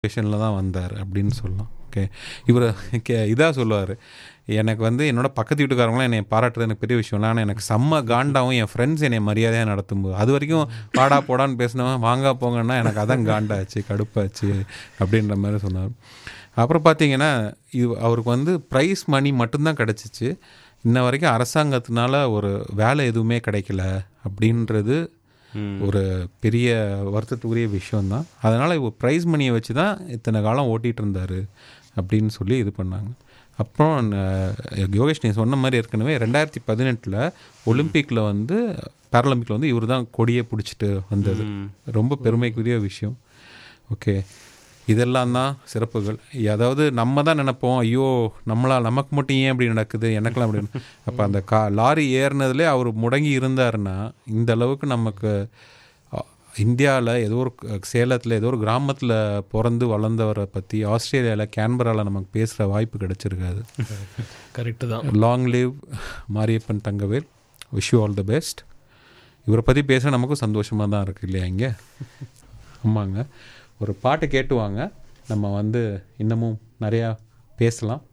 சுச்சுவேஷனில் தான் வந்தார் அப்படின்னு சொல்லலாம் ஓகே இவர் கே இதாக சொல்லுவார் எனக்கு வந்து என்னோட பக்கத்து வீட்டுக்காரங்களாம் என்னை பாராட்டுறது எனக்கு பெரிய விஷயம் இல்லை ஆனால் எனக்கு செம்ம காண்டாவும் என் ஃப்ரெண்ட்ஸ் என்னை மரியாதையாக நடத்தும்போது அது வரைக்கும் பாடா போடான்னு பேசினவன் வாங்க போங்கன்னா எனக்கு அதான் காண்டாச்சு கடுப்பாச்சு அப்படின்ற மாதிரி சொன்னார் அப்புறம் பார்த்தீங்கன்னா இது அவருக்கு வந்து ப்ரைஸ் மணி மட்டும்தான் கிடச்சிச்சு இன்ன வரைக்கும் அரசாங்கத்தினால ஒரு வேலை எதுவுமே கிடைக்கல அப்படின்றது ஒரு பெரிய வருத்தத்துக்குரிய விஷயம்தான் அதனால் இவர் ப்ரைஸ் மணியை வச்சு தான் இத்தனை காலம் ஓட்டிகிட்டு இருந்தார் அப்படின்னு சொல்லி இது பண்ணாங்க அப்புறம் ந- யோகேஷ் நீ சொன்ன மாதிரி ஏற்கனவே ரெண்டாயிரத்தி பதினெட்டில் ஒலிம்பிக்கில் வந்து பேரலிம்பிக்கில் வந்து இவர் தான் கொடியை பிடிச்சிட்டு வந்தது ரொம்ப பெருமைக்குரிய விஷயம் ஓகே இதெல்லாம் தான் சிறப்புகள் அதாவது நம்ம தான் நினைப்போம் ஐயோ நம்மளா நமக்கு மட்டும் ஏன் அப்படி நடக்குது எனக்கெல்லாம் அப்படின்னு அப்போ அந்த கா லாரி ஏறினதுலே அவர் முடங்கி இருந்தாருன்னா இந்த அளவுக்கு நமக்கு இந்தியாவில் ஏதோ ஒரு சேலத்தில் ஏதோ ஒரு கிராமத்தில் பிறந்து வளர்ந்தவரை பற்றி ஆஸ்திரேலியாவில் கேன்பராவில் நமக்கு பேசுகிற வாய்ப்பு கிடைச்சிருக்காது கரெக்டு தான் long live Mariyappan Thangavel wish you all the best இவரை பற்றி பேச நமக்கும் சந்தோஷமாக தான் இருக்குது இல்லையா இங்கே ஆமாங்க ஒரு பாட்டு கேட்டு வாங்க நம்ம வந்து இன்னமும் நிறையா பேசலாம்